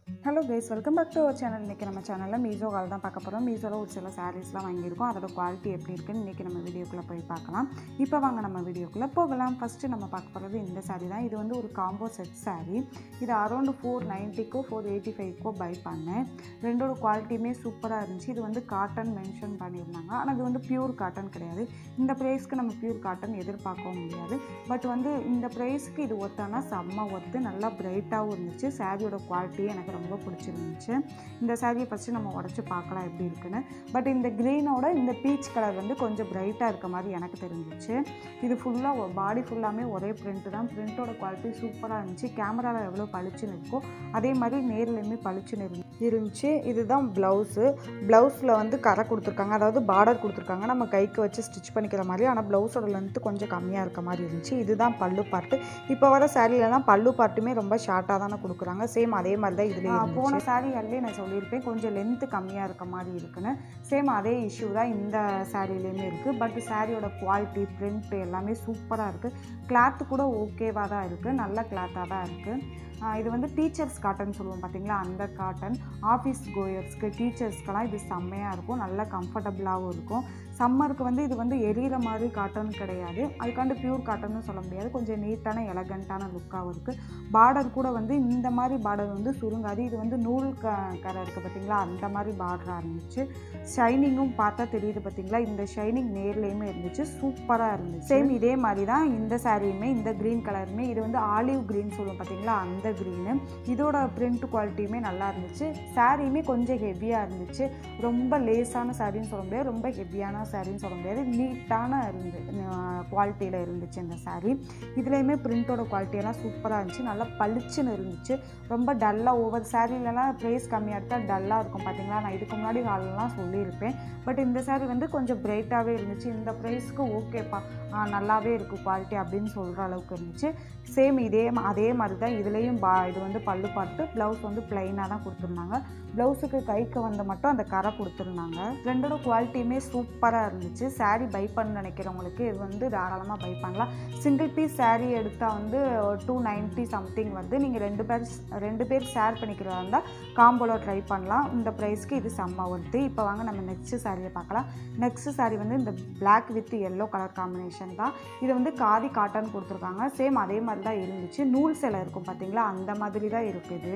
hello guys welcome back to our channel இன்றைக்கி நம்ம சேனலில் மீஷோ கால் தான் பார்க்க போகிறோம் மீஷோவில் ஒரு சில சாரீஸ்லாம் வாங்கியிருக்கோம் அதோட குவாலிட்டி எப்படி இருக்குன்னு இன்றைக்கி நம்ம வீடியோக்குள்ளே போய் பார்க்கலாம் இப்போ வாங்க நம்ம வீடியோக்குள்ளே போகலாம் ஃபஸ்ட்டு நம்ம பார்க்க போகிறது இந்த saree தான் இது வந்து ஒரு காம்போ செட் saree இது அரௌண்ட் ஃபோர் நைன்ட்டிக்கோ ஃபோர் எயிட்டி ஃபைவ்க்கோ பை பண்ணேன் ரெண்டோட குவாலிட்டியுமே சூப்பராக இருந்துச்சு இது வந்து காட்டன் மென்ஷன் பண்ணியிருந்தாங்க ஆனால் இது வந்து பியூர் காட்டன் கிடையாது இந்த ப்ரைஸ்க்கு நம்ம பியூர் காட்டன் எதிர்பார்க்கவும் முடியாது பட் வந்து இந்த ப்ரைஸ்க்கு இது ஒத்தானா செம்ம ஒத்து நல்லா பிரைட்டாகவும் இருந்துச்சு சாரியோட குவாலிட்டியே எனக்கு ரொம்ப பிடிச்சிருந்துச்சு இந்த சாரியை ஃபஸ்ட்டு நம்ம உடச்சி பார்க்கலாம் எப்படி இருக்குன்னு பட் இந்த க்ரீனோட இந்த பீச் கலர் வந்து கொஞ்சம் பிரைட்டாக இருக்க மாதிரி எனக்கு தெரிஞ்சிச்சு இது ஃபுல்லாக பாடி ஃபுல்லாமே ஒரே பிரிண்ட் தான் பிரிண்ட்டோட குவாலிட்டி சூப்பராக இருந்துச்சு கேமராவில் எவ்வளோ பளிச்சுன்னு இருக்கோ அதே மாதிரி நேர்லையுமே பளிச்சுன்னு இருந்து இருந்துச்சு இதுதான் ப்ளவுஸு ப்ளவுஸில் வந்து கரை கொடுத்துருக்காங்க அதாவது பார்டர் கொடுத்துருக்காங்க நம்ம கைக்கு வச்சு ஸ்டிச் பண்ணிக்கிற மாதிரி ஆனால் ப்ளவுஸோட லென்த்து கொஞ்சம் கம்மியாக இருக்க மாதிரி இருந்துச்சு இதுதான் பல்லு பார்ட்டு இப்போ வர சாரீலலாம் பல்லு பார்ட்டுமே ரொம்ப ஷார்ட்டாக தானே கொடுக்குறாங்க சேம் அதே மாதிரி தான் இதுலேயே போன சாரீ அல்லே நான் சொல்லியிருப்பேன் கொஞ்சம் லென்த்து கம்மியாக இருக்க மாதிரி இருக்குன்னு சேம் அதே இஷ்யூ தான் இந்த சாரீலேயுமே இருக்குது பட் சாரியோட குவாலிட்டி பிரிண்ட் எல்லாமே சூப்பராக இருக்குது கிளாத்து கூட ஓகேவாக தான் இருக்குது நல்ல கிளாத்தாக தான் இருக்குது இது வந்து டீச்சர்ஸ் காட்டன் சொல்லுவோம் பார்த்தீங்களா அந்த காட்டன் ஆஃபீஸ் கோயர்ஸ்க்கு டீச்சர்ஸ்க்கெல்லாம் இது செம்மையாக இருக்கும் நல்லா கம்ஃபர்டபுளாகவும் இருக்கும் சம்மருக்கு வந்து இது வந்து எரியிற மாதிரி காட்டன் கிடையாது அதுக்காண்டு பியூர் காட்டன்னு சொல்ல முடியாது கொஞ்சம் நீட்டான எலகண்ட்டான லுக்காகவும் இருக்குது பார்டர் கூட வந்து இந்த மாதிரி பார்டர் வந்து சுருங்காது இது வந்து நூல் க கரை இருக்குது பார்த்தீங்களா அந்த மாதிரி பார்டராக இருந்துச்சு ஷைனிங்கும் பார்த்தா தெரியுது பார்த்தீங்களா இந்த ஷைனிங் நேர்லேயுமே இருந்துச்சு சூப்பராக இருந்துச்சு சேம் இதே மாதிரி தான் இந்த சாரியுமே இந்த க்ரீன் கலருமே இது வந்து ஆலிவ் க்ரீன் சொல்லுவோம் பார்த்தீங்களா அந்த க்ரீனு இதோட பிரிண்ட் குவாலிட்டியுமே நல்லா இருந்துச்சு சாரியுமே கொஞ்சம் ஹெவியாக இருந்துச்சு ரொம்ப லேஸான சாரின்னு சொல்ல முடியாது ரொம்ப ஹெவியான சாரின்னு சொல்ல முடியாது நீட்டான இருந்து குவாலிட்டியில் இருந்துச்சு இந்த சாரீ இதுலேயுமே பிரிண்ட்டோட குவாலிட்டியெல்லாம் சூப்பராக இருந்துச்சு நல்லா பளிச்சுன்னு இருந்துச்சு ரொம்ப டல்லாக ஒவ்வொரு சாரீலலாம் ப்ரைஸ் கம்மியாக எடுத்தால் டல்லாக இருக்கும் பார்த்தீங்களா நான் இதுக்கு முன்னாடி ஹாலெலாம் சொல்லியிருப்பேன் பட் இந்த சாரீ வந்து கொஞ்சம் பிரைட்டாகவே இருந்துச்சு இந்த ப்ரைஸ்க்கு ஓகேப்பா நல்லாவே இருக்குது குவாலிட்டி அப்படின்னு சொல்கிற அளவுக்கு இருந்துச்சு சேம் இதே மா- அதே மாதிரி தான் இதுலேயும் பா இது வந்து பல்லு பார்த்து ப்ளவுஸ் வந்து ப்ளைனாக தான் கொடுத்துருந்தாங்க ப்ளவுஸுக்கு கைக்கு வந்து மட்டும் அந்த கரை கொடுத்துருந்தாங்க ரெண்டோட குவாலிட்டியுமே சூப்பராக இருந்துச்சு saree பை பண்ண நினைக்கிறவங்களுக்கு இது வந்து தாராளமாக பை பண்ணலாம் சிங்கிள் பீஸ் saree எடுத்தால் வந்து டூ நைன்ட்டி சம்திங் வந்து நீங்கள் ரெண்டு பேர் ரெண்டு பேர் ஷேர் பண்ணிக்கிறதா இருந்தால் காம்போவில் ட்ரை பண்ணலாம் இந்த ப்ரைஸ்க்கு இது செம்ம ஒர்த்து இப்போ வாங்க நம்ம நெக்ஸ்ட்டு சாரியை பார்க்கலாம் நெக்ஸ்ட் saree வந்து இந்த Black with yellow colour combination தான் இது வந்து காதி காட்டன் கொடுத்துருக்காங்க சேம் அதே மாதிரி தான் இருந்துச்சு நூல் சேலை இருக்கும் பார்த்தீங்களா அந்த மாதிரி தான் இருக்குது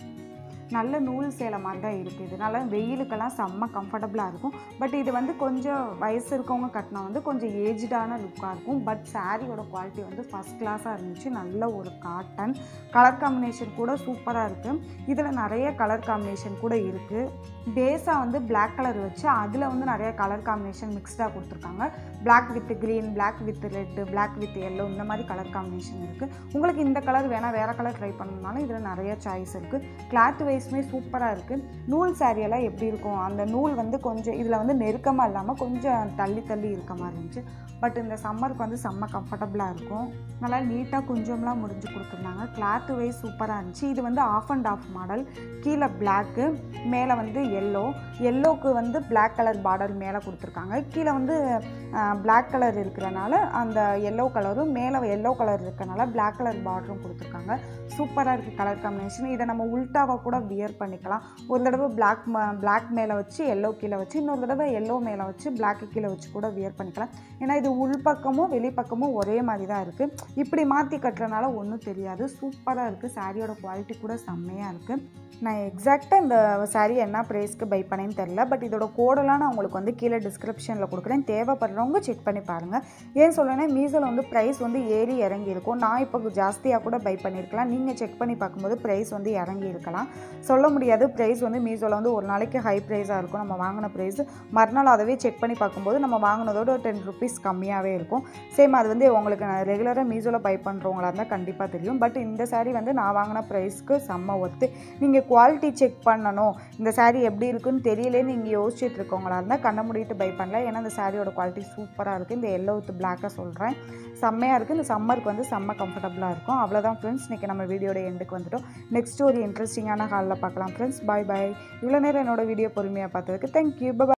நல்ல நூல் சேலை மாதிரி தான் இருக்குது இதனால வெயிலுக்கெல்லாம் செம்ம கம்ஃபர்டபுளாக இருக்கும் பட் இது வந்து கொஞ்சம் வயசு இருக்கவங்க கட்டினா வந்து கொஞ்சம் ஏஜ்டான லுக்காக இருக்கும் பட் சாரியோட குவாலிட்டி வந்து ஃபஸ்ட் கிளாஸாக இருந்துச்சு நல்ல ஒரு காட்டன் கலர் காம்பினேஷன் கூட சூப்பராக இருக்குது இதில் நிறைய கலர் காம்பினேஷன் கூட இருக்குது பேஸாக வந்து Black கலர் வச்சு அதில் வந்து நிறைய கலர் காம்பினேஷன் மிக்ஸ்டாக கொடுத்துருக்காங்க Black with green Black with red Black with yellow இந்த மாதிரி கலர் காம்பினேஷன் இருக்குது உங்களுக்கு இந்த கலர் வேணால் வேறு கலர் ட்ரை பண்ணணும்னாலும் இதில் நிறைய சாய்ஸ் இருக்குது கிளாத் வைஸ்மே சூப்பராக இருக்குது நூல் saree எல்லாம் எப்படி இருக்கும் அந்த நூல் வந்து கொஞ்சம் இதில் வந்து நெருக்கமாக இல்லாமல் கொஞ்சம் தள்ளி தள்ளி இருக்க மாதிரி இருந்துச்சு பட் இந்த சம்மருக்கு வந்து செம்ம கம்ஃபர்டபுளாக இருக்கும் நல்லா நீட்டாக கொஞ்சம்லாம் முடிஞ்சு கொடுத்துருந்தாங்க கிளாத் வைஸ் சூப்பராக இருந்துச்சு இது வந்து ஆஃப் அண்ட் ஆஃப் மாடல் கீழே பிளாக்கு மேலே வந்து எல்லோ எல்லோக்கு வந்து Black கலர் பார்டர் மேலே கொடுத்துருக்காங்க கீழே வந்து Black கலர் இருக்கிறனால அந்த எல்லோ கலரும் மேலே எல்லோ கலர் இருக்கனால Black கலர் பார்டரும் கொடுத்துருக்காங்க சூப்பராக இருக்குது கலர் காம்பினேஷன் இதை நம்ம உல்ட்டாவாக கூட வியர் பண்ணிக்கலாம் ஒரு தடவை பிளாக் பிளாக் மேலே வச்சு எல்லோ கீழே வச்சு இன்னொரு தடவை எல்லோ மேலே வச்சு பிளாக்கு கீழே வச்சு கூட வியர் பண்ணிக்கலாம் ஏன்னா இது உள்பக்கமும் வெளிப்பக்கமும் ஒரே மாதிரி தான் இருக்குது இப்படி மாற்றி கட்டுறனால ஒன்றும் தெரியாது சூப்பராக இருக்குது சாரியோட குவாலிட்டி கூட செம்மையாக இருக்குது நான் எக்ஸாக்டாக இந்த சாரீ என்ன ப்ரைஸ்க்கு பை பண்ணேன்னு தெரில பட் இதோட கோடெல்லாம் நான் உங்களுக்கு வந்து கீழே டிஸ்கிரிப்ஷனில் கொடுக்குறேன் தேவைப்படுறவங்க செக் பண்ணி பாருங்கள் ஏன் சொல்லேன்னா மீசோவில் வந்து ப்ரைஸ் வந்து ஏறி இறங்கி இருக்கும் நான் இப்போ ஜாஸ்தியாக கூட பை பண்ணியிருக்கலாம் நீங்கள் செக் பண்ணி பார்க்கும்போது ப்ரைஸ் வந்து இறங்கி இருக்கலாம் சொல்ல முடியாது ப்ரைஸ் வந்து மீசோவில் வந்து ஒரு நாளைக்கு ஹை ப்ரைஸாக இருக்கும் நம்ம வாங்கின ப்ரைஸ் மறுநாள் அதவே செக் பண்ணி பார்க்கும்போது நம்ம வாங்கினதோட ஒரு டென் ருபீஸ் கம்மியாகவே இருக்கும் சேம் அது வந்து உங்களுக்கு நான் ரெகுலராக மீசோவில் பை பண்ணுறவங்களா இருந்தால் கண்டிப்பாக தெரியும் பட் இந்த saree வந்து நான் வாங்கின ப்ரைஸ்க்கு செம்ம ஒர்த்து நீங்கள் குவாலிட்டி செக் பண்ணணும் இந்த saree எப்படி இருக்குன்னு தெரியலேன்னு நீங்கள் யோசிச்சுட்டு இருக்கவங்களா இருந்தால் கண்ணை மூடிட்டு பை பண்ணல ஏன்னா இந்த சாரியோட குவாலிட்டி சூப்பராக இருக்குது இந்த எல்லோ வித் பிளாக்காக சொல்கிறேன் செம்மையாக இருக்குது இந்த சம்மருக்கு வந்து செம்ம கம்ஃபர்டபுளாக இருக்கும் அவ்வளோதான் ஃப்ரெண்ட்ஸ் இன்றைக்கி நம்ம வீடியோட எண்டுக்கு வந்துட்டோம் நெக்ஸ்ட் ஒரு இன்ட்ரெஸ்டிங்கான ஹாலில் பார்க்கலாம் ஃப்ரெண்ட்ஸ் பாய் பாய் இவ்வளோ நேரம் என்னோட வீடியோ பொறுமையாக பார்த்ததுக்கு தேங்க்யூ பை